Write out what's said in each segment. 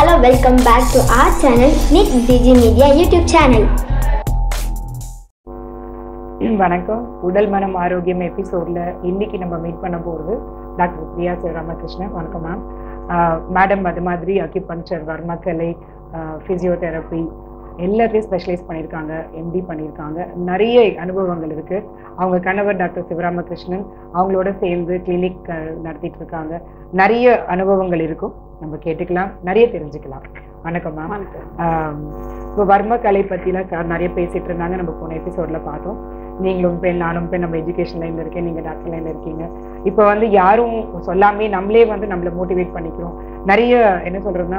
Hello, welcome back to our channel, Nick DG Media YouTube channel. வணக்கம் உடல் மனம் ஆரோக்கியம் எபிசோட்ல இன்னைக்கு நம்ம மீட் பண்ண போகிறது டாக்டர் பிரியா சிவராமகிருஷ்ணன் வணக்கம் மேம் மேடம் அது மாதிரி அக்யூபஞ்சர் வர்மக்கலை ஃபிசியோதெரப்பி எல்லாத்தையும் ஸ்பெஷலைஸ் பண்ணியிருக்காங்க எம்டி பண்ணியிருக்காங்க நிறைய அனுபவங்கள் இருக்கு அவங்க கணவர் டாக்டர் சிவராமகிருஷ்ணன் அவங்களோட சேர்ந்து கிளினிக் நடத்திட்டு இருக்காங்க நிறைய அனுபவங்கள் இருக்கும் நம்ம கேட்டுக்கலாம் நிறைய தெரிஞ்சுக்கலாம் வணக்கம் மேம் இப்போ வர்ம கலை பற்றிலாம் சார் நிறைய பேசிட்டு இருந்தாங்க நம்ம போன எபிசோட்ல பார்த்தோம் நீங்களும் பெண் நானும் பெண் நம்ம எஜுகேஷன் லைன்ல இருக்கேன் நீங்க டாக்டர் லைன்ல இருக்கீங்க இப்போ வந்து யாரும் சொல்லாமே நம்மளே வந்து நம்மளை மோட்டிவேட் பண்ணிக்கிறோம் நிறைய என்ன சொல்றதுன்னா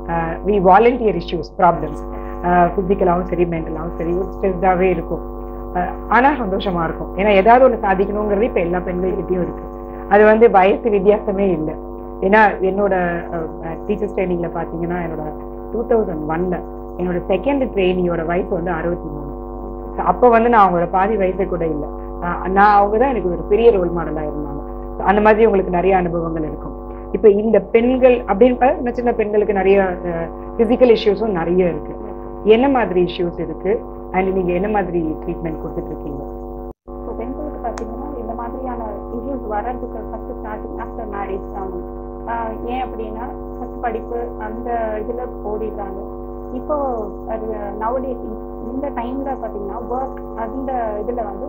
வி வாலண்டியர் இஷ்யூஸ் ப்ராப்ளம்ஸ் ஃபிசிக்கலாகவும் சரி மென்டலாகவும் சரி ஸ்ட்ரெஸ்டாகவே இருக்கும் அஹ் ஆனா சந்தோஷமா இருக்கும் ஏன்னா ஏதாவது ஒன்று சாதிக்கணுங்கிறது இப்போ எல்லா பெண்கள்கிட்டயும் இருக்கு அது வந்து வயசு வித்தியாசமே இல்லை ஏன்னா என்னோட டீச்சர்ஸ் ட்ரைனிங்ல பாத்தீங்கன்னா என்னோட டூ தௌசண்ட் ஒன்ல என்னோட செகண்ட் ட்ரெயினியோட வயசு வந்து அறுபத்தி மூணு So அப்போ வந்து நான் அவங்களோட பாதி வயசு கூட இல்லை நான் அவங்க தான் எனக்கு ஒரு பெரிய ரோல் மாடலா இருந்தாங்க So அந்த மாதிரி உங்களுக்கு நிறைய அனுபவங்கள் இருக்கும் இப்போ இந்த பெண்கள் அப்படின்னு பார்த்தா சின்ன சின்ன பெண்களுக்கு நிறைய பிசிக்கல் இஷ்யூஸும் நிறைய இருக்கு என்ன மாதிரி இஷ்யூஸ் இருக்கு அண்ட் நீங்க என்ன மாதிரி ட்ரீட்மெண்ட் கொடுத்துட்டு இருக்கீங்க ஸோ பெண்களுக்கு பார்த்தீங்கன்னா இந்த மாதிரியான இஷ்யூஸ் வர்றதுக்கு ஃபர்ஸ்ட் ஸ்டார்டிங் ஆஃப்டர் மேரேஜ் தான் ஆஹ் ஏன் அப்படின்னா ஃபர்ஸ்ட் படிப்பு அந்த இதில் ஓடிட்டாங்க இப்போ அது நவடேஸ் இந்த டைம்ல பார்த்தீங்கன்னா ஒர்க் அந்த இதில் வந்து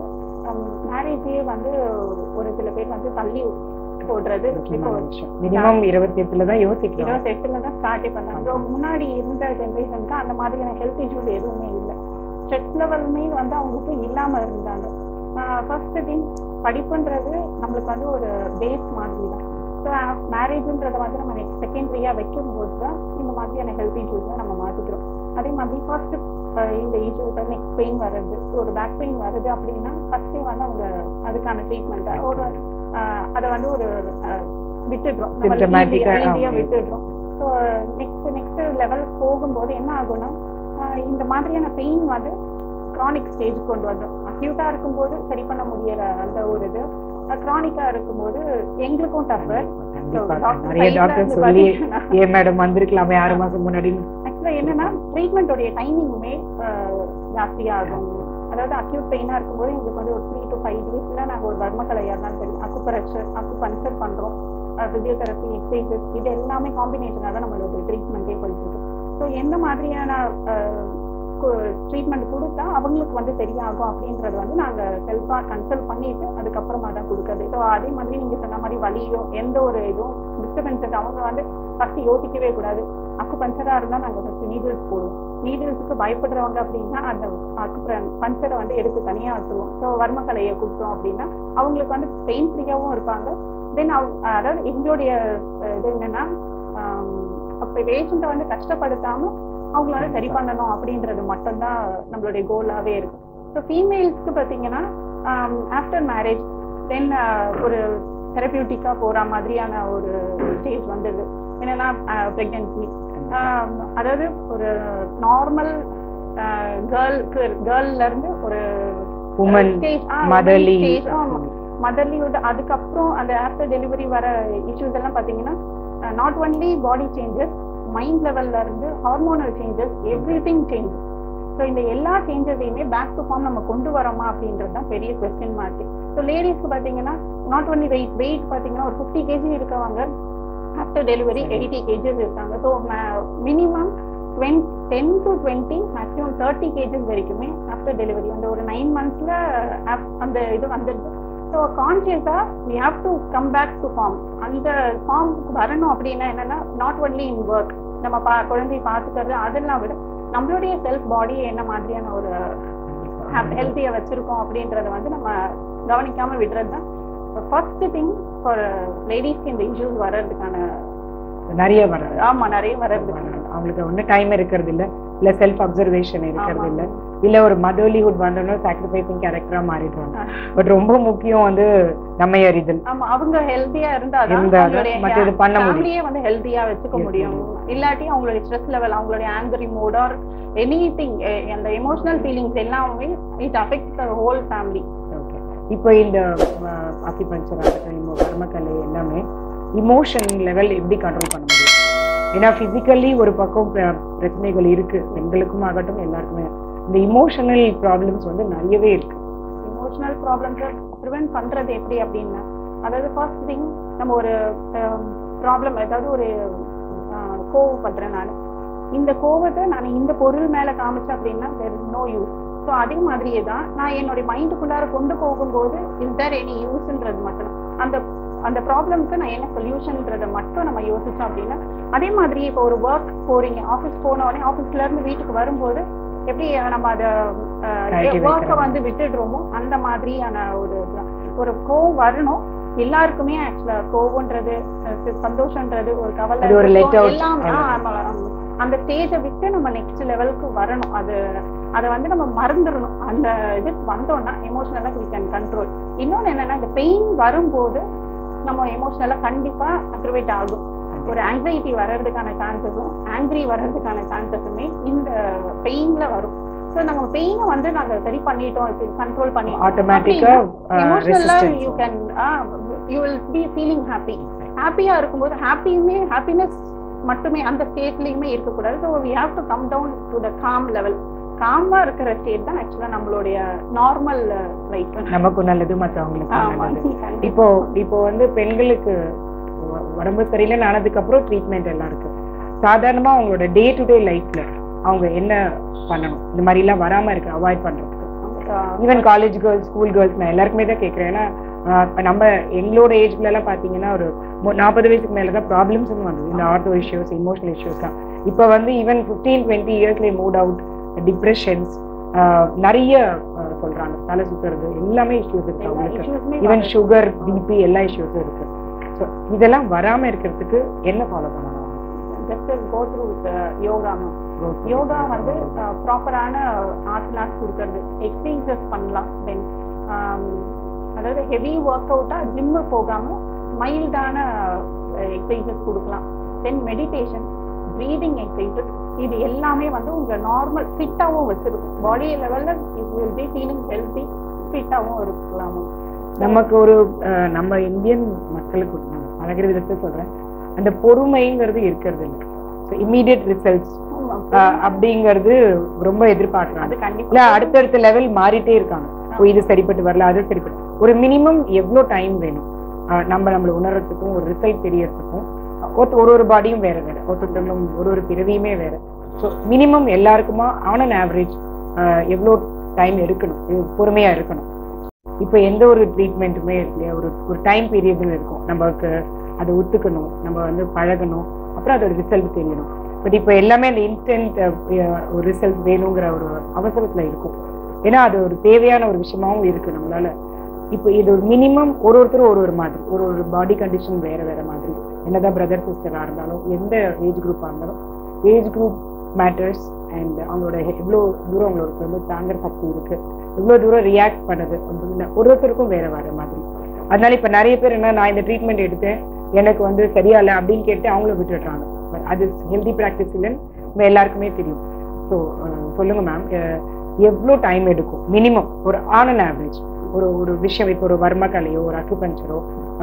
மேரேஜே வந்து ஒரு சில பேர் வந்து தள்ளி போடுறது இப்போ மினிமம் இருபத்தி எட்டுல தான் யோசிக்கிறோம் இருபத்தி எட்டுல தான் ஸ்டார்டே பண்ணாங்க So, முன்னாடி இருந்த ஜென்ரேஷனுக்கு அந்த மாதிரியான ஹெல்த் இஷ்யூஸ் எதுவுமே இல்லை ஸ்ட்ரெஸ் லெவலுமே வந்து அவங்களுக்கு இல்லாம இருந்தாங்க ஃபர்ஸ்ட் திங் படிப்புன்றது நம்மளுக்கு வந்து ஒரு பேஸ் மாதிரி தான் ஸோ மேரேஜ்ன்றதை வந்து நம்ம நெக்ஸ்ட் செகண்டரியா வைக்கும் போது தான் இந்த மாதிரியான ஹெல்த் இஷ்யூஸை நம்ம மாத்திக்கிறோம் அதே மாதிரி ஃபர்ஸ்ட் இந்த இஷ்யூ நெக்ஸ்ட் பெயின் வருது ஒரு பேக் பெயின் வருது அப்படின்னா ஃபர்ஸ்டே வந்து அவங்க அதுக்கான ட்ரீட்மெண்ட் ஒரு ஆஹ் அதை வந்து ஒரு ஆஹ் விட்டுடுறோம் நம்ம Symptomatic ah, easy- easy ah ah. விட்டுடுறோம் ஸோ நெக்ஸ்ட் நெக்ஸ்ட் லெவல் போகும்போது என்ன ஆகும்னா ஆஹ் இந்த மாதிரியான பெயின் வந்து க்ரானிக் ஸ்டேஜ் கொண்டு வந்துடும் அக்யூட்டா இருக்கும்போது சரி பண்ண முடியற அந்த ஒரு இது க்ரானிக்கா இருக்கும்போது எங்களுக்கும் டஃபர் கண்டிப்பா doctor நிறைய side ல டாக்டர் இருந்து சொல்லி பாத்தீங்கன்னா- ஏன் மேடம் வந்திருக்கலாமே ஆறு மாசம் முன்னாடி ஆக்சுவலா என்னன்னா ட்ரீட்மெண்ட்டோடைய டைமிங்குமே ஜாஸ்தியாகும் அதாவது அக்யூட் பெயினா இருக்கும்போது எங்களுக்கு வந்து ஒரு த்ரீ டு ஃபைவ் டேஸ்ல நாங்க ஒரு வர்மக்கலையா இருந்தாலும் சரி அக்குபரக்சர் அக்கு பன்சர் பண்றோம் பிசியோதெரப்பி எக்ஸசைசஸ் இது எல்லாமே காம்பினேஷனாக தான் நம்மளோட ட்ரீட்மெண்ட்டே போயிட்டு இருக்கு ஸோ எந்த மாதிரியான ட்ரீட்மெண்ட் கொடுத்தா அவங்களுக்கு வந்து சரியாகும் அப்படின்றது வந்து நாங்க செல்ஃபா கன்சல்ட் பண்ணிட்டு அதுக்கப்புறமா தான் கொடுக்கறது ஸோ அதே மாதிரி நீங்க சொன்ன மாதிரி வலியோ எந்த ஒரு இதுவும் டிஸ்டர்பன்ஸ் அவங்க வந்து ஃபர்ஸ்ட் யோசிக்கவே கூடாது அக்கு பஞ்சரா இருந்தா நாங்க ஃபர்ஸ்ட் நீடில்ஸ் போடுவோம் நீடில்ஸுக்கு பயப்படுறவங்க அப்படின்னா அந்த அக்கு பஞ்சரை வந்து எடுத்து தனியா வச்சுருவோம் ஸோ வர்மக்கலையை கொடுத்தோம் அப்படின்னா அவங்களுக்கு வந்து பெயின் ஃப்ரீயாவும் இருப்பாங்க தென் அதாவது எங்களுடைய அஹ், இது என்னன்னா அப்ப பேஷண்ட்டை வந்து கஷ்டப்படுத்தாம அவங்கள வந்து சரி பண்ணணும் அப்படின்றது மட்டும்தான் நம்மளுடைய கோலாவே இருக்கு ஸோ ஃபீமேல்ஸ்க்கு பார்த்தீங்கன்னா ஆஃப்டர் மேரேஜ் தென் ஒரு தெரப்பியூட்டிக்கா போற மாதிரியான ஒரு ஸ்டேஜ் வந்தது என்னன்னா ப்ரெக்னென்சி அதாவது ஒரு நார்மல் கேர்ளுக்கு கேர்ள்ல இருந்து ஒரு woman stage- ah, motherly woman stage, ஆமா. மதர்லியோட அதுக்கப்புறம் அந்த ஆஃப்டர் டெலிவரி வர இஷ்யூஸ் எல்லாம் பாத்தீங்கன்னா not only body changes mind லெவல்ல இருந்து hormonal changes everything changes so இந்த எல்லா சேஞ்சஸையுமே பேக் டு ஃபார்ம் நம்ம கொண்டு வரோமா அப்படின்றது தான் பெரிய கொஸ்டின் மார்க் ஸோ லேடிஸ்க்கு பார்த்தீங்கன்னா நாட் ஒன்லி வெயிட் வெயிட் பார்த்தீங்கன்னா ஒரு ஃபிஃப்டி கேஜி இருக்கவங்க ஆஃப்டர் டெலிவரி எயிட்டி கேஜஸ் இருக்காங்க ஸோ மினிமம் டுவென் ten to twenty maximum thirty KGs வரைக்குமே ஆஃப்டர் டெலிவரி அந்த ஒரு நைன் மந்த்ஸ்ல அந்த இது வந்துடுது ஸோ கான்சியஸா we have to come back to form அந்த ஃபார்முக்கு வரணும் அப்படின்னா என்னன்னா நாட் ஒன்லி இன் ஒர்க் நம்ம பா குழந்தையை பார்த்துக்கிறது அதெல்லாம் விட நம்மளுடைய செல்ஃப் பாடியை என்ன மாதிரியான ஒரு ஹெல்த்தியா வச்சிருக்கோம் அப்படின்றத வந்து நம்ம கவனிக்காம விடுறது தான் ஃபர்ஸ்ட் திங் ஃபார் லேடிஸ்க்கு இந்த இஷ்யூஸ் வர்றதுக்கான நிறைய வர்றது ஆமா நிறைய வர்றதுக்கான அவங்களுக்கு ஒன்றும் டைம் இருக்கிறது இல்ல இல்ல செல்ஃப் அப்சர்வேஷன் இருக்கிறது ஆமா. இல்ல இல்ல ஒரு மதர்லிஹுட் வந்தோம்னா சாக்ரிஃபைசிங் கேரக்டரா மாறிடுவாங்க பட் ரொம்ப முக்கியம் வந்து நம்ம அறிதல் ஆமா அவங்க ஹெல்த்தியா இருந்தாதான் இருந்தாதான் அவங்களுடைய மத்த இது பண்ண முடியும். ஃபேமிலியே வந்து ஹெல்த்தியா வச்சுக்க Yes, முடியும் இல்லாட்டி அவங்களுடைய ஸ்ட்ரெஸ் லெவல் அவங்களுடைய angry mood or anything அந்த எமோஷனல் ஃபீலிங்ஸ் எல்லாமே it affect the whole family okay இப்போ இந்த அக்கிபஞ்சர் ஆகட்டும் இந்த வர்மக்கலை எல்லாமே இமோஷன் லெவல் எப்படி கண்ட்ரோல் பண்ண முடியும் ஏன்னா பிசிக்கலி ஒரு பக்கம் பிர- பிரச்சனைகள் இருக்கு பெண்களுக்கும் ஆகட்டும் எல்லாருக்குமே இந்த இமோஷனல் ப்ராப்ளம்ஸ் வந்து நிறையவே இருக்கு இமோஷனல் ப்ராப்ளம்ஸை ப்ரிவென்ட் பண்றது எப்படி அப்படின்னா அதாவது ஃபர்ஸ்ட் திங் நம்ம ஒரு ப்ராப்ளம் ஏதாவது ஒரு ஆஹ், கோவப்படுறேன் நான் இந்த கோவத்தை நான் இந்த பொருள் மேல காமிச்சேன் அப்படின்னா there is no use so அதே மாதிரியே தான் நான் என்னுடைய மைண்டுக்குள்ளார கொண்டு போகும்போது இஸ் தேர் எனி யூஸ்ன்றது மட்டும் அந்த அந்த ப்ராப்ளம்க்கு நான் என்ன சொல்யூஷன்றதை மட்டும் நம்ம யோசிச்சோம் அப்படின்னா அதே மாதிரி இப்போ ஒரு ஒர்க் போறீங்க ஆஃபீஸ் போன உடனே ஆஃபீஸ்ல இருந்து வீட்டுக்கு வரும்போது எப்படி நம்ம அதை கழட்டி ஒர்க்கை வைக்கிறோம். வந்து விட்டுடுறோமோ அந்த மாதிரியான ஒரு இதுதான். ஒரு கோவம் வரணும் எல்லாருக்குமே ஆக்சுவலா கோவம்ன்றது அஹ் சந்தோஷம்ன்றது ஒரு கவலை அது ஒரு let துக்கம் out. எல்லாமே ஆ, அவ்வளவுதான். ஆமா, ஆமா. அந்த ஸ்டேஜை விட்டு நம்ம நெக்ஸ்ட் லெவலுக்கு வரணும் அது அதை வந்து நம்ம மறந்துடணும் அந்த இது வந்தோம்னா எமோஷனலா we can கண்ட்ரோல் இன்னொன்னு என்னன்னா இந்த பெயின் வரும்போது நம்ம எமோஷனலா கண்டிப்பா அக்ரிவேட் ஆகும் ஒரு ஆங்ஸைட்டி வர்றதுக்கான சான்சஸும் ஆங்கிரி வர்றதுக்கான சான்சஸுமே இந்த பெயின்ல வரும் ஸோ நம்ம பெயினை வந்து நாங்க சரி பண்ணிட்டோம் கண்ட்ரோல் பண்ணி ஆட்டோமேட்டிக்கா எமோஷனலா you can you will be feeling happy ஹாப்பியா இருக்கும்போது ஹாப்பியுமே ஹாப்பினஸ் மட்டுமே அந்த ஸ்டேட்லயுமே இருக்கக்கூடாது so we have to come down to the calm level காமா இருக்கிற ஸ்டேட் தான் ஆக்சுவலா நம்மளுடைய நார்மல் லைஃப் நமக்கும் நல்லது மற்றவங்களுக்கும் ஆமா நல்லது கண்டிப்பா. இப்போ இப்போ வந்து பெண்களுக்கு உ- உடம்பு சரியில்லைன்னு ஆனதுக்கு அப்புறம் ட்ரீட்மெண்ட் எல்லாம் இருக்கு சாதாரணமா அவங்களோட டே டு டே லைஃப்ல அவங்க என்ன பண்ணணும் இந்த மாதிரி எல்லாம் வராம இருக்கு அவாய்ட் பண்றதுக்கு ah even college girls school girls நான் எல்லாருக்குமே தான் கேட்குறேன் ஏன்னா ஆஹ் இப்ப நம்ம எங்களோட ஏஜ்ல எல்லாம் பாத்தீங்கன்னா ஒரு நாற்பது வயசுக்கு மேல தான் ப்ராப்ளம்ஸ் வந்தது இந்த ஆர்த்தோ இஷ்யூஸ் இமோஷனல் இஷ்யூஸ்லாம் இப்போ வந்து ஈவன் ஃபிஃப்டீன் டுவெண்ட்டி இயர்ஸ்லேயே மூட் அவுட் டிப்ரெஷன்ஸ் நிறைய ஆஹ் சொல்றாங்க தலை சுத்துறது எல்லாமே இஷ்யூஸ் இருக்கு எல்லா அவங்களுக்கு issues-மே ஈவன் வருது. சுகர் பிபி எல்லா இஷ்யூஸும் இருக்கு ஸோ இதெல்லாம் வராம இருக்கிறதுக்கு என்ன ஃபாலோ பண்ணணும் just go through with yoga ma'am yoga வந்து ப்ராப்பரான ஆசனாஸ் கொடுக்கறது எக்ஸசைசஸ் பண்ணலாம் தென் அதாவது ஹெவி ஒர்க் அவுட்டா ஜிம்மு போகாம மைல்டான எக்ஸசைசஸ் கொடுக்கலாம் தென் மெடிடேஷன் ப்ரீதிங் எக்ஸசைசஸ் இது எல்லாமே வந்து உங்க நார்மல் ஃபிட்டாகவும் வச்சிருக்கும் பாடி லெவல்ல you will be feeling healthy ஃபிட்டாகவும் இருக்கலாம் நமக்கு ஒரு அஹ், நம்ம இந்தியன் மக்களுக்கு நான் பழகிற விதத்தை சொல்றேன் அந்த பொறுமைங்கிறது இருக்கிறது இல்லை ஸோ இம்மீடியட் ரிசல்ட்ஸ் அப்படிங்கிறது ரொம்ப எதிர்பார்க்கறாங்க அது இல்ல கண்டிப்பா அடுத்தடுத்த லெவல் மாறிட்டே இருக்காங்க ஓ இது சரிப்பட்டு வரல அது சரிப்பட்டு ஒரு மினிமம் எவ்வளோ டைம் வேணும் அஹ், நம்ம நம்மளை உணர்றதுக்கும் ஒரு ரிசல்ட் தெரியறதுக்கும் ஒருத்த- ஒரு ஒரு பாடியும் வேற வேற ஒருத்தவங்களும் ஒரு ஒரு பிறவியுமே வேற ஸோ மினிமம் எல்லாருக்குமா ஆன் அன் ஆவரேஜ் எவ்வளோ டைம் எடுக்கணும் இது பொறுமையா இருக்கணும் இப்போ எந்த ஒரு ட்ரீட்மெண்ட்டுமே இருக்கு இல்லையா ஒரு ஒரு டைம் பீரியட்னு இருக்கும் நமக்கு அதை ஒத்துக்கணும் நம்ம வந்து பழகணும் அப்புறம் அதோட ரிசல்ட் தெரியணும் பட் இப்போ எல்லாமே அந்த இன்ஸ்டன்ட் ஒரு ரிசல்ட் வேணுங்கிற ஒரு அவசரத்துல இருக்கும் ஏன்னா அது ஒரு தேவையான ஒரு விஷயமாவும் இருக்கு நம்மளால இப்போ இது ஒரு மினிமம் ஒரு ஒருத்தரும் ஒரு ஒரு மாதிரி ஒரு ஒரு பாடி கண்டிஷன் வேற வேற மாதிரி என்னதான் பிரதர் சிஸ்டரா இருந்தாலும் எந்த ஏஜ் குரூப்பா இருந்தாலும் ஏஜ் குரூப் மேட்டர்ஸ் அண்ட் அவங்களோட எவ்வளோ தூரம் அவங்களுக்கு வந்து தாங்குற சக்தி இருக்கு எவ்வளோ தூரம் ரியாக்ட் பண்ணுது அப்படின்னு ஒரு ஒருத்தருக்கும் வேற வேற மாதிரி அதனால இப்ப நிறைய பேர் என்ன நான் இந்த ட்ரீட்மெண்ட் எடுத்தேன் எனக்கு வந்து சரியா இல்லை அப்படின்னு கேட்டு அவங்கள விட்டுடுறாங்க But அது ஹெல்தி ப்ராக்டிஸ் இல்லைன்னு நம்ம எல்லாருக்குமே தெரியும் ஸோ சொல்லுங்க மேம் எவ்வளோ டைம் எடுக்கும் மினிமம் ஒரு ஆன் அன் ஆவரேஜ் ஒரு ஒரு விஷயம் இப்போ ஒரு வர்மக்கலையோ ஒரு அக்குபஞ்சரோ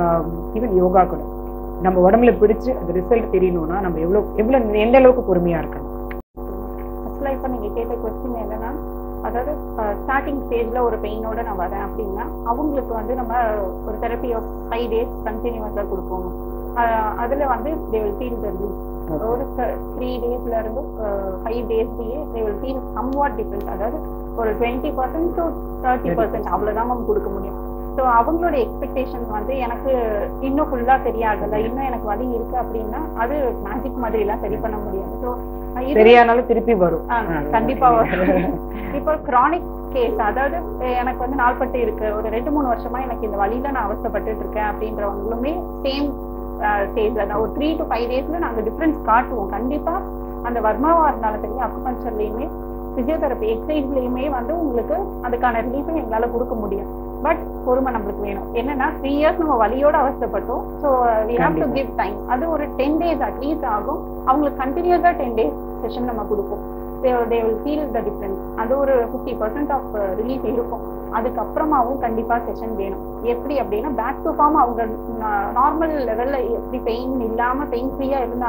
ஈவன் யோகா கூட நம்ம உடம்புல பிடிச்சு அந்த ரிசல்ட் தெரியணும்னா நம்ம எவ்வளோ எவ்வளோ எந்த அளவுக்கு பொறுமையா இருக்கணும் ஆக்சுவலாக இப்போ நீங்கள் கேட்ட கொஸ்டின் என்னன்னா அதாவது ஸ்டார்டிங் ஸ்டேஜில் ஒரு பெயினோட நான் வரேன் அப்படின்னா அவங்களுக்கு வந்து நம்ம ஒரு தெரப்பி ஆஃப் ஃபைவ் டேஸ் கண்டினியூஸாக கொடுப்போம் அஹ் அதுல வந்து they will feel the relief ஒரு த்ரீ டேஸ்ல இருந்து ஃபைவ் டேஸ்லயே they will feel somewhat different அதாவது ஒரு twenty percent to thirty percent அவ்வளோதான் மேம் கொடுக்க முடியும் ஸோ அவங்களோட எக்ஸ்பெக்டேஷன் வந்து எனக்கு இன்னும் ஃபுல்லா சரியாகல இன்னும் எனக்கு வலி இருக்கு அப்படின்னா அது மேஜிக் மாதிரி எல்லாம் சரி பண்ண முடியாது ஸோ சரியானாலும் திருப்பி வரும் ஆ, கண்டிப்பா வரும். இப்போ கிரானிக் கேஸ் அதாவது அஹ் எனக்கு வந்து நாள்பட்டு இருக்கு ஒரு ரெண்டு மூணு வருஷமா எனக்கு இந்த வழியில நான் அவஸ்தைப்பட்டுட்டு இருக்கேன் அப்படின்றவங்களுமே சேம் ஸ்டேஜ்ல தான் ஒரு த்ரீ டு ஃபைவ் டேஸ்ல நாங்க டிஃபரன்ஸ் காட்டுவோம் கண்டிப்பா அந்த வர்மாவா இருந்தாலும் சரி அக்குபஞ்சர்லயுமே பிசியோதெரப்பி எக்ஸசைஸ்லயுமே வந்து உங்களுக்கு அதுக்கான ரிலீஃபை எங்களால கொடுக்க முடியும் பட் பொறுமை நம்மளுக்கு வேணும் என்னன்னா த்ரீ இயர்ஸ் நம்ம வலியோட அவஸ்தைப்பட்டோம் ஸோ வி ஹாவ் டு கண்டிப்பா. கிவ் டைம் அது ஒரு டென் டேஸ் அட்லீஸ்ட் ஆகும் அவங்களுக்கு கண்டினியூஸா டென் டேஸ் செஷன் நம்ம கொடுப்போம் they will feel the difference அது ஒரு ஃபிஃப்டி பர்சன்ட் ஆஃப் ரிலீஃப் இருக்கும் அதுக்கப்புறமாவும் கண்டிப்பா செஷன் வேணும் எப்படி அப்படின்னா பேக் டு ஃபார்ம் அவங்க நார்மல் லெவல்ல எப்படி பெயின் இல்லாம பெயின் ஃப்ரீயா இருந்தாங்களோ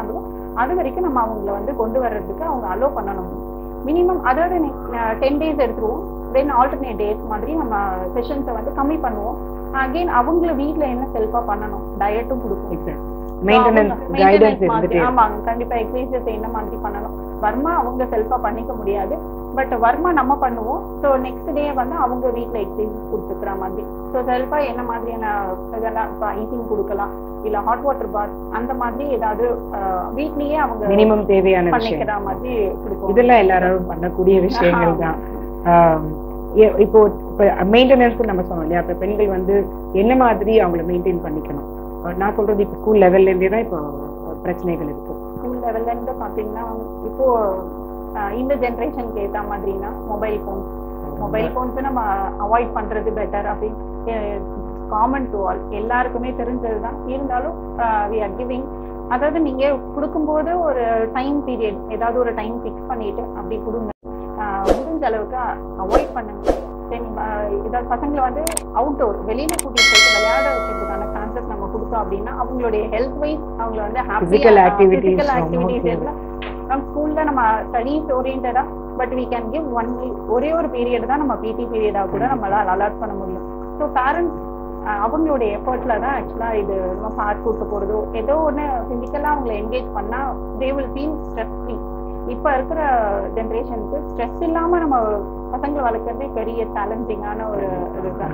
அது வரைக்கும் நம்ம அவங்கள வந்து கொண்டு வர்றதுக்கு அவங்க அலோ பண்ணணும் மினிமம் அதோட டென் டேஸ் எடுத்துருவோம் தென் ஆல்டர்னேட் டேஸ் மாதிரி நம்ம செஷன்ஸை வந்து கம்மி பண்ணுவோம் அகைன் அவங்கள வீட்ல என்ன செல்ஃபா பண்ணணும் டயட்டும் கொடுப்போம் மெயின்டெனன்ஸ் அவங்க கைடன்ஸ் maintenance மாதிரி, இருந்துட்டே ஆமாங்க கண்டிப்பா எக்ஸசைசஸ் என்ன மாதிரி பண்ணணும் வர்மா அவங்க செல்ஃபா பண்ணிக்க முடியாது பட் வர்மா நம்ம பண்ணுவோம் ஸோ நெக்ஸ்ட் டே வந்து அவங்க வீட்ல எக்ஸசைஸ் கொடுத்துக்கிற மாதிரி ஸோ செல்ஃபா என்ன மாதிரியான இதெல்லாம் ஐசிங் கொடுக்கலாம் இல்ல ஹாட் வாட்டர் பாத் அந்த மாதிரி ஏதாவது வீட்லயே அவங்க மினிமம் தேவையான விஷயம் பண்ணிக்கிற மாதிரி கொடுப்போம் இதெல்லாம் எல்லாரும் பண்ணக்கூடிய விஷயங்கள் தான் ஆம், எ- இப்போ இப்போ மெயின்டெனன்ஸ் நம்ம சொன்னோம் இல்லையா இப்போ பெண்கள் வந்து என்ன மாதிரி அவங்கள மெயின்டைன் பண்ணிக்கணும் அஹ் நான் சொல்றது இப்போ ஸ்கூல் லெவல்ல இருந்தே தான் இப்போ பிரச்சனைகள் இருக்கு ஸ்கூல் லெவல்ல இருந்து பாத்தீங்கன்னா இப்போ அஹ், இந்த ஜென்ரேஷனுக்கு ஏத்த மாதிரினா மொபைல் ஃபோன் மொபைல் ஃபோன்ஸ் நம்ம அவாய்ட் பண்றது பெட்டர் அப்படின்னு காமன் டு ஆல் எல்லாருக்குமே தெரிஞ்சது தான் இருந்தாலும் வி ஆர் கிவிங் அதாவது நீங்க கொடுக்கும்போது ஒரு டைம் பீரியட் ஏதாவது ஒரு டைம் ஃபிக்ஸ் பண்ணிட்டு அப்படி கொடுங்க ஆஹ் முடிஞ்ச அளவுக்கு அவாய்ட் பண்ணுங்க தென் ஏதாவது பசங்களை வந்து அவுட்டோர் வெளியில கூட்டிட்டு போயிட்டு விளையாட வைக்கிறதுக்கான சான்சஸ் நம்ம கொடுத்தோம் அப்படின்னா அவங்களுடைய ஹெல்த் வைஸ் அவங்கள வந்து Physical activities பிசிக்கல் ரொம்ப ஆக்டிவிட்டிஸ் முக்கியம். எல்லாம் நம்ம ஸ்கூல்ல நம்ம ஸ்டடீஸ் ஓரியன்டா but we can give one ஒரே ஒரு பீரியட் தான் நம்ம பிடி பீரியடா கூட நம்மளால அலாட் பண்ண முடியும் ஸோ பேரண்ட்ஸ் அவங்களுடைய எஃபர்ட்ல தான் ஆக்சுவலா இது நம்ம பார்க் கூட்டு போறதோ ஏதோ ஒன்று ஃபிசிக்கலா அவங்களை என்கேஜ் பண்ணா they will feel stress free இப்ப இருக்கிற ஜென்ரேஷனுக்கு ஸ்ட்ரெஸ் இல்லாம நம்ம பசங்களை வளர்க்கறதே பெரிய சேலஞ்சிங்கான ஒரு இதுதான்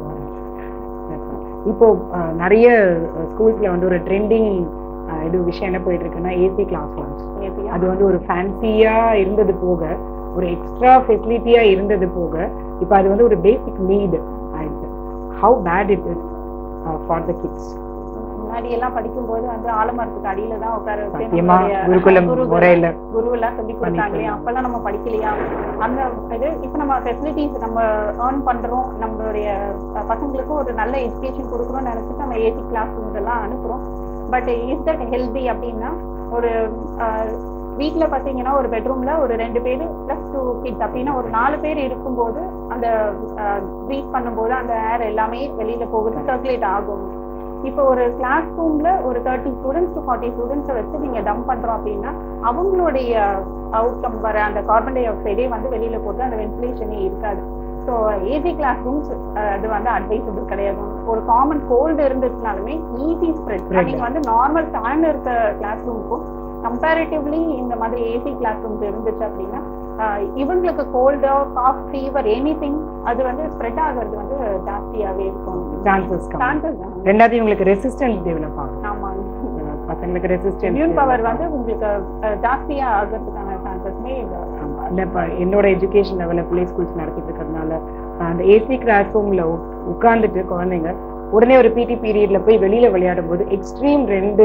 இப்போ அஹ், நிறைய ஸ்கூல்ஸ்ல வந்து ஒரு ட்ரெண்டிங் இது விஷயம் என்ன போயிட்டு இருக்குன்னா ஏசி கிளாஸ் ரூம்ஸ் Maybe. அது வந்து ஒரு ஃபேன்சியா இருந்தது போக ஒரு எக்ஸ்ட்ரா ஃபெசிலிட்டியா இருந்தது போக இப்போ அது வந்து ஒரு பேசிக் நீட் ஆயிடுச்சு how bad it is for the kids முன்னாடி எல்லாம் படிக்கும்போது வந்து ஆலமரத்துக்கு அடியில தான் உட்கார வச்சு சத்தியமா நம்மளுடைய குருகுலம் குருகுலம், முறையில குருவெல்லாம் சொல்லி கொடுத்தாங்களே பண்ணிக்கலாம். அப்பெல்லாம் நம்ம படிக்கலையா அந்த இது இப்ப நம்ம ஃபெசிலிட்டிஸ் நம்ம ஏர்ன் பண்றோம் நம்மளுடைய அஹ், பசங்களுக்கு ஒரு நல்ல எஜுகேஷன் கொடுக்கணும்னு நினைச்சிட்டு நம்ம ஏசி கிளாஸ் ரூம்ஸ் எல்லாம் அனுப்புறோம் பட் இஸ் தட் ஹெல்தி அப்படின்னா ஒரு அஹ், வீட்ல பாத்தீங்கன்னா ஒரு பெட்ரூம்ல ஒரு ரெண்டு பேர் பிளஸ் டூ கிட்ஸ் அப்படின்னா ஒரு நாலு பேர் இருக்கும்போது அந்த ப்ரீத் பண்ணும்போது அந்த ஏர் எல்லாமே வெளியில போகுது சர்க்குலேட் ஆகும் இப்போ ஒரு கிளாஸ் ரூம்ல ஒரு தேர்ட்டி ஸ்டூடெண்ட்ஸ் டு ஃபார்ட்டி ஸ்டூடெண்ட்ஸை வச்சு நீங்க டம்ப் பண்றோம் அப்படின்னா அவங்களுடைய அவுட்கம் வர அந்த கார்பன் டை ஆக்சைடே வந்து வெளியில போட்டு அந்த வென்டிலேஷனே இருக்காது ஸோ ஏசி கிளாஸ் ரூம்ஸ் அது வந்து அட்வைசபிள் கிடையாது ஒரு காமன் கோல்டு இருந்துச்சுனாலுமே ஈஸி ஸ்ப்ரெட் Spread. நீங்க வந்து நார்மல் ஃபேன் இருக்க கிளாஸ் ரூமுக்கும் கம்பேரிட்டிவ்லி இந்த மாதிரி ஏசி கிளாஸ் ரூம்ஸ் இருந்துச்சு அப்படின்னா ஆஹ் இவங்களுக்கு கோல்டோ காஃப் ஃபீவர் எனி அது வந்து ஸ்ப்ரெட் ஆகிறது வந்து ஜாஸ்தியாவே இருக்கும் சான்சஸ் சான்சஸ் ரெண்டாவது இவங்களுக்கு ரெசிஸ்டன்ஸ் டெவலப் ஆகும் ஆமா அஹ் பசங்களுக்கு ரெசிஸ்டன்ஸ் இம்யூன் பவர் வந்து உங்களுக்கு அஹ், ஜாஸ்தியா ஆகிறதுக்கான சான்சஸ்மே இல்லை இப்போ என்னோட எஜுகேஷன் லெவலில் பிளே ஸ்கூல்ஸ் நடத்திட்டு இருக்கிறதுனால அஹ் அந்த ஏசி கிளாஸ் ரூமில் உட்காந்துட்டு குழந்தைங்க உடனே ஒரு பிடி பீரியட்ல போய் வெளியில விளையாடும் போது எக்ஸ்ட்ரீம் ரெண்டு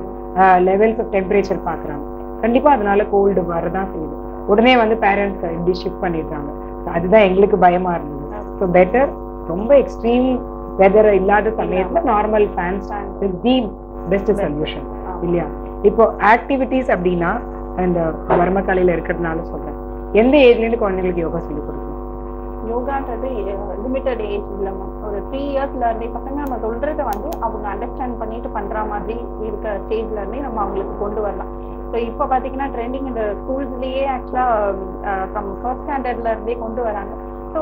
லெவல்ஸ் ஆஃப் டெம்பரேச்சர் பார்க்குறாங்க கண்டிப்பா அதனால கோல்டு வரதான் செய்யுது உடனே வந்து பேரண்ட்ஸ் இப்படி ஷிஃப்ட் பண்ணிடுறாங்க So அதுதான் எங்களுக்கு பயமா இருந்தது ஸோ பெட்டர் ரொம்ப எக்ஸ்ட்ரீம் வெதர் இல்லாத சமயத்துல normal fans is the best solution இல்லையா இப்போ ஆக்டிவிட்டிஸ் அப்படின்னா அந்த வர்மக்கலையில இருக்கிறதுனால சொல்றேன் எந்த ஏஜ்ல இருந்து குழந்தைங்களுக்கு யோகா சொல்லி கொடுக்கணும் யோகான்றது லிமிட்டட் ஏஜ் இல்ல ஒரு த்ரீ இயர்ஸ்ல இருந்தே பசங்க நம்ம சொல்றத வந்து அவங்க அண்டர்ஸ்டாண்ட் பண்ணிட்டு பண்ற மாதிரி இருக்க ஸ்டேஜ்ல இருந்தே நம்ம அவங்களுக்கு கொண்டு வரலாம் ஸோ இப்போ பாத்தீங்கன்னா ட்ரெண்டிங் இந்த ஸ்கூல்ஸ்லயே ஆக்சுவலா ஃப்ரம் ஃபர்ஸ்ட் ஸ்டாண்டர்ட்ல இருந்தே கொண்டு வராங்க ஸோ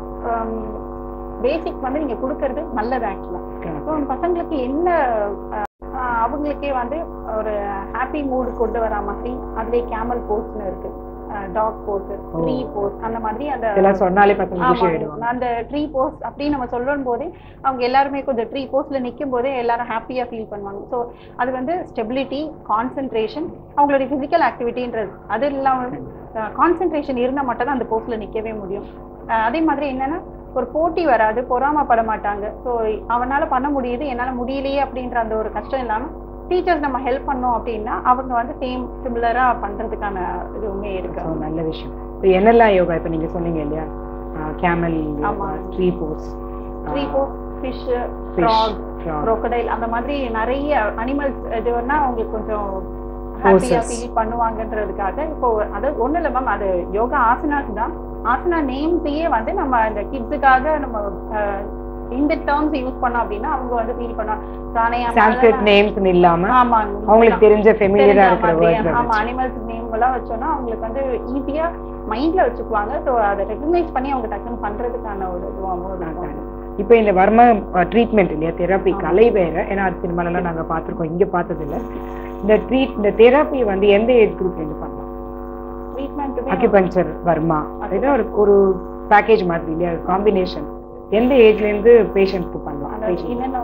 பேசிக் வந்து நீங்க கொடுக்கறது நல்லது ஆக்சுவலா ஸோ பசங்களுக்கு என்ன அஹ், அவங்களுக்கே வந்து ஒரு ஹாப்பி மூடு கொண்டு வரா மாதிரி அதுலயே கேமல் போஸ்ட்னு இருக்கு டாக் போஸ் ட்ரீ போஸ் அந்த மாதிரி அந்த இதெல்லாம் சொன்னாலே பசங்க ஆமா, குஷி ஆயிடுவாங்க அந்த ட்ரீ போஸ்ட் அப்படின்னு நம்ம சொல்லும் போதே அவங்க எல்லாருமே கொஞ்சம் ட்ரீ போஸ்ட்ல நிற்கும் போதே எல்லாரும் ஹாப்பியா ஃபீல் பண்ணுவாங்க ஸோ அது வந்து ஸ்டெபிலிட்டி கான்சென்ட்ரேஷன் அவங்களுடைய பிசிக்கல் ஆக்டிவிட்டின்றது அது இல்லாம கான்சென்ட்ரேஷன் இருந்தால் மட்டும் தான் அந்த போஸ்ட்ல நிற்கவே முடியும் அஹ் அதே மாதிரி என்னன்னா ஒரு போட்டி வராது பொறாமப்பட மாட்டாங்க ஸோ அவனால பண்ண முடியுது என்னால முடியலையே அப்படின்ற அந்த ஒரு கஷ்டம் இல்லாம டீச்சர்ஸ் நம்ம ஹெல்ப் பண்ணோம் அப்படின்னா அவங்க வந்து சேம் சிமிலரா பண்றதுக்கான இதுவுமே இருக்கு So, நல்ல விஷயம் இப்போ என்னெல்லாம் யோகா இப்போ நீங்க சொன்னீங்க இல்லையா கேமல் ஆமா. Tree pose tree pose fish frog crocodile அந்த மாதிரி நிறைய அனிமல்ஸ் இது வேணா அவங்களுக்கு கொஞ்சம் ஹாப்பியா Poses. ஃபீல் பண்ணுவாங்கன்றதுக்காக இப்போ அது ஒண்ணு இல்ல மேம் அது யோகா ஆசனாஸ் தான் ஆசனா நேம்ஸையே வந்து நம்ம இந்த கிட்ஸுக்காக நம்ம இந்த டேர்ம்ஸ் யூஸ் பண்ணோம் அப்படின்னா அவங்க வந்து ஃபீல் பண்ணுவாங்க பிராணாயாமம் சான்ஸ்கிரிட் நேம்ஸ் இல்லாம ஆமாங்க அவங்களுக்கு தெரிஞ்ச ஃபெமிலியரா தெரிஞ்ச இருக்கிற மாதிரி, வேர்ட்ஸ் ஆமா அனிமல்ஸ் நேம் எல்லாம் வச்சோம்னா அவங்களுக்கு வந்து ஈஸியா மைண்ட்ல வச்சுக்குவாங்க ஸோ அதை ரெகக்னைஸ் பண்ணி அவங்க டக்குன்னு பண்றதுக்கான ஒரு இதுவாகவும் இருக்கும் இப்போ இந்த வர்ம ட்ரீட்மெண்ட் இல்லையா தெரப்பி கலை வேற ஏன்னா அது சினிமாலலாம் நாங்க பார்த்திருக்கோம் இங்க பார்த்தது இல்ல இந்த ட்ரீட் இந்த தெரப்பி வந்து எந்த ஏஜ் குரூப் இருந்து பண்ணலாம் ட்ரீட்மெண்ட்டுமே அக்யூபஞ்சர் வர்மா ஏதோ ஒரு ஒரு பேக்கேஜ் மாதிரி இல்லையா காம்பினேஷன் எந்த ஏஜ்ல இருந்து பேஷண்ட்க்கு பண்ணலாம் அந்த என்னென்ன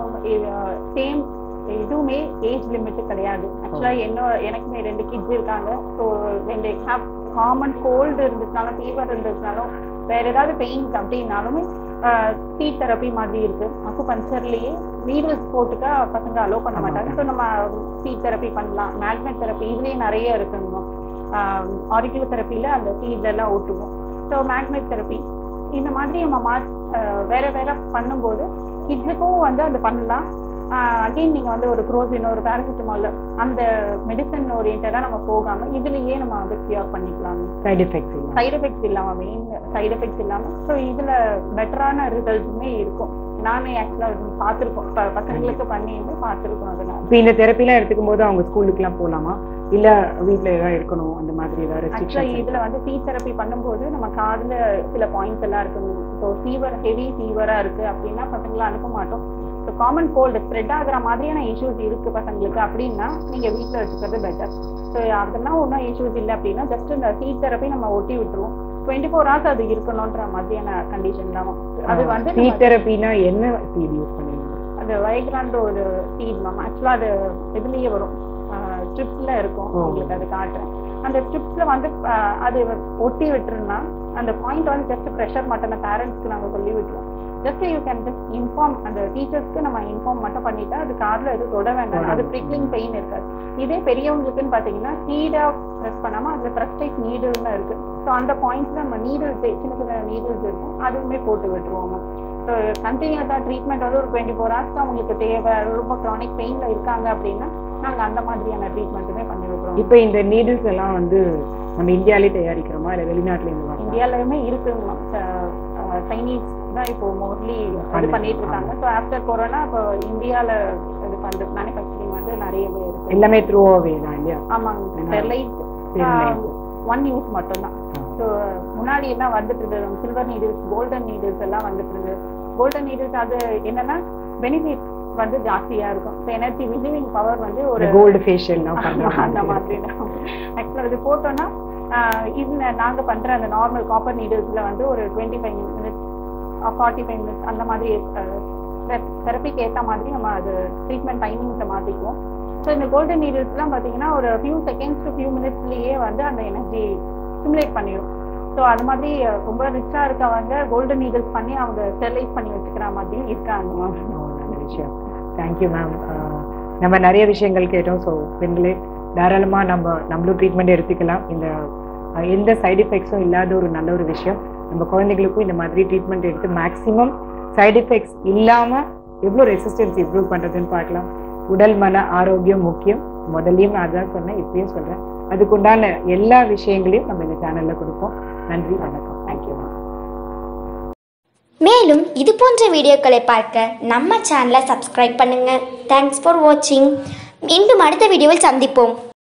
சேம் எதுவுமே ஏஜ் லிமிட் கிடையாது ஆக்சுவலா என்ன எனக்குமே ரெண்டு கிட்ஸ் இருக்காங்க ஸோ ரெண்டு ஹேவ் காமன் கோல்டு இருந்துச்சுனாலும் ஃபீவர் இருந்துச்சுனாலும் வேற ஏதாவது பெயின்ஸ் அப்படின்னாலுமே டீ தெரப்பி மாதிரி இருக்கு அக்கு பஞ்சர்லயே நீடில்ஸ் போட்டுக்க பசங்க அலோவ் பண்ண மாட்டாங்க ஸோ நம்ம டீ தெரப்பி பண்ணலாம் மேக்னெட் தெரப்பி இதுலயே நிறைய இருக்குங்க ஆரிகுலர் தெரப்பியில அந்த சீட்ல எல்லாம் ஓட்டுவோம் ஸோ மேக்னெட் தெரப்பி இந்த மாதிரி நம்ம மா ஆஹ் வேற வேற பண்ணும்போது கிட்ஸுக்கும் வந்து அது பண்ணலாம் அகைன் நீங்க வந்து ஒரு குரோசின் ஒரு பேராசிட்டமால் அந்த மெடிசன் ஓரியன்டா நம்ம போகாம இதுலயே நம்ம வந்து கியூர் பண்ணிக்கலாம் சைடு எஃபெக்ட்ஸ் இல்லை சைடு எஃபெக்ட்ஸ் இல்லாம மெயின் சைடு எஃபெக்ட்ஸ் இல்லாம ஸோ இதுல பெட்டரான ரிசல்ட்டுமே இருக்கும் நானே ஆக்சுவலா பார்த்துருக்கோம் பசங்களுக்கு பண்ணிட்டு பார்த்துருக்கோம் அதனால இப்போ இந்த தெரப்பிலாம் எடுத்துக்கும் போது அவங்க ஸ்கூலுக்குலாம் போகலாமா இல்ல வீட்ல ஏதாவது இருக்கணும் அந்த மாதிரி ஏதாவது ஆக்சுவலா ரெஸ்ட்ரிக்ஷன் இதுல வந்து ஃபீ தெரப்பி பண்ணும்போது நம்ம காதுல சில பாயிண்ட்ஸ் எல்லாம் இருக்கு ஸோ ஃபீவர் ஹெவி ஃபீவரா இருக்கு அப்படின்னா பசங்களை அனுப்ப மாட்டோம் ஸோ காமன் கோல்டு ஸ்ப்ரெட் ஆகுற மாதிரியான இஷ்யூஸ் இருக்கு பசங்களுக்கு அப்படின்னா நீங்க வீட்ல வச்சுக்கிறது பெட்டர் ஸோ அதெல்லாம் ஒன்றும் இஷ்யூஸ் இல்லை அப்படின்னா ஜஸ்ட் இந்த ஹீட் தெரப்பி நம்ம ஒட்டி விட்டுருவோம் டுவெண்ட்டி ஃபோர் ஹவர்ஸ் அது இருக்கணும்ன்ற மாதிரியான கண்டிஷன் தான் அது வந்து நம்ம- ஹீட் தெரப்பினா என்ன சீட் யூஸ் பண்ணுவீங்க அது வைக்ரான்ற ஒரு சீட் மேம் ஆக்சுவலா அது இதுலயே வரும் ஸ்ட்ரிப்ஸ்ல இருக்கும் ஓ. உங்களுக்கு அது காட்டுறேன் அந்த ஸ்ட்ரிப்ஸ்ல வந்து ஆஹ், அது ஒட்டி விட்டுருந்தா அந்த பாயிண்ட் வந்து ஜஸ்ட் ப்ரெஷர் மட்டும் பேரண்ட்ஸ்க்கு நாங்க சொல்லி விட்டுருவோம் just you can just inform அந்த டீச்சர்ஸ்க்கு நம்ம இன்ஃபார்ம் மட்டும் பண்ணிட்டா அது கார்ல எதுவும் தொட வேண்டாம் அது ப்ரிக்லிங் பெயின் இருக்காது இதே பெரியவங்களுக்குன்னு பாத்தீங்கன்னா சீடா ப்ரெஸ் பண்ணாம அதுல ப்ரெஸ்டைட் நீடுன்னு இருக்கு ஸோ அந்த பாயிண்ட்ஸ்ல நம்ம நீடில்ஸ் சின்ன சின்ன நீடில்ஸ் இருக்கும் அதுவுமே போட்டு விட்டுருவோம் மேம் ஸோ கண்டினியூஸாக ட்ரீட்மெண்ட் வந்து ஒரு டுவெண்ட்டி ஃபோர் ஹவர்ஸ் அவங்களுக்கு தேவை ரொம்ப க்ரானிக் பெயின்ல இருக்காங்க அப்படின்னா நாங்க அந்த மாதிரியான ட்ரீட்மெண்ட்டுமே பண்ணி விட்டுருவோம் இப்போ இந்த நீடில்ஸ் எல்லாம் வந்து நம்ம இந்தியாலே தயாரிக்கிறோமா இல்ல வெளிநாட்டுல இருந்து வரலாம் இந்தியாலயுமே இருக்குங்க சைனீஸ் தான் இப்போ மோஸ்ட்லி இது பண்ணிட்டு இருக்காங்க ஸோ ஆஃப்டர் கொரோனா இப்போ இந்தியால இது பண்றது மேனுஃபேக்சரிங் வந்து நிறையவே இருக்கு எல்லாமே த்ரூ அவே தான் இல்லையா ஆமாங்க ஸ்டெர்லைட் Sterilite. ஒன் யூஸ் மட்டும்தான் ஸோ முன்னாடி எல்லாம் வந்துட்டு இருந்தது சில்வர் நீடில்ஸ் கோல்டன் நீடில்ஸ் எல்லாம் வந்துட்டு இருந்தது கோல்டன் நீடில்ஸ் அது என்னன்னா பெனிஃபிட் வந்து ஜாஸ்தியா இருக்கும் ஸோ எனர்ஜி ரிசீவிங் பவர் வந்து ஒரு ஒரு கோல்டு ஃபேஷியல்லாம் அந்த பண்றாங்க மாதிரி ஆக்சுவலாக இது போட்டோம்னா ஆஹ் இதுல நாங்க பண்ற அந்த நார்மல் காப்பர் நீடில்ஸ்ல வந்து ஒரு twenty five minutes forty five minutes அந்த மாதிரி தெரப்பிக்கு ஏத்த மாதிரி நம்ம அது ட்ரீட்மெண்ட் டைமிங்ஸை மாத்திக்குவோம் ஸோ இந்த கோல்டன் நீடில்ஸ்லாம் பார்த்தீங்கன்னா ஒரு ஃபியூ செகண்ட்ஸ் டு ஃபியூ மினிட்ஸ்லயே வந்து அந்த எனர்ஜி ஸ்டிமுலேட் பண்ணிடும் ஸோ அது மாதிரி அஹ், ரொம்ப ரிச்சா இருக்கவங்க கோல்டன் நீடில்ஸ் பண்ணி அவங்க ஸ்டெர்லைஸ் பண்ணி வச்சுக்கிற மாதிரியும் இருக்காங்க ஓ, நல்ல விஷயம் தேங்க்யூ மேம் நம்ம நிறைய விஷயங்கள் கேட்டோம் ஸோ பெண்களே தாராளமா நம்ம நம்மளும் ட்ரீட்மெண்ட் எடுத்துக்கலாம் இந்த அஹ், எந்த சைடு எஃபெக்ட்ஸும் இல்லாத ஒரு நல்ல ஒரு விஷயம் நம்ம குழந்தைகளுக்கும் இந்த மாதிரி ட்ரீட்மெண்ட் எடுத்து மேக்ஸிமம் சைடு எஃபெக்ட்ஸ் இல்லாம எவ்வளோ ரெசிஸ்டன்ஸ் இம்ப்ரூவ் பண்றதுன்னு பார்க்கலாம் உடல் மன ஆரோக்கியம் முக்கியம் முதல்லையும் நான் அதான் சொன்னேன் இப்பயும் சொல்றேன் அதுக்குண்டான எல்லா விஷயங்களையும் நம்ம இந்த சேனல்ல கொடுப்போம் நன்றி வணக்கம் தேங்க்யூ மேலும் இது போன்ற வீடியோக்களை பார்க்க நம்ம சேனலை சப்ஸ்கிரைப் பண்ணுங்க தேங்க்ஸ் ஃபார் வாட்சிங் மீண்டும் அடுத்த வீடியோவில் சந்திப்போம்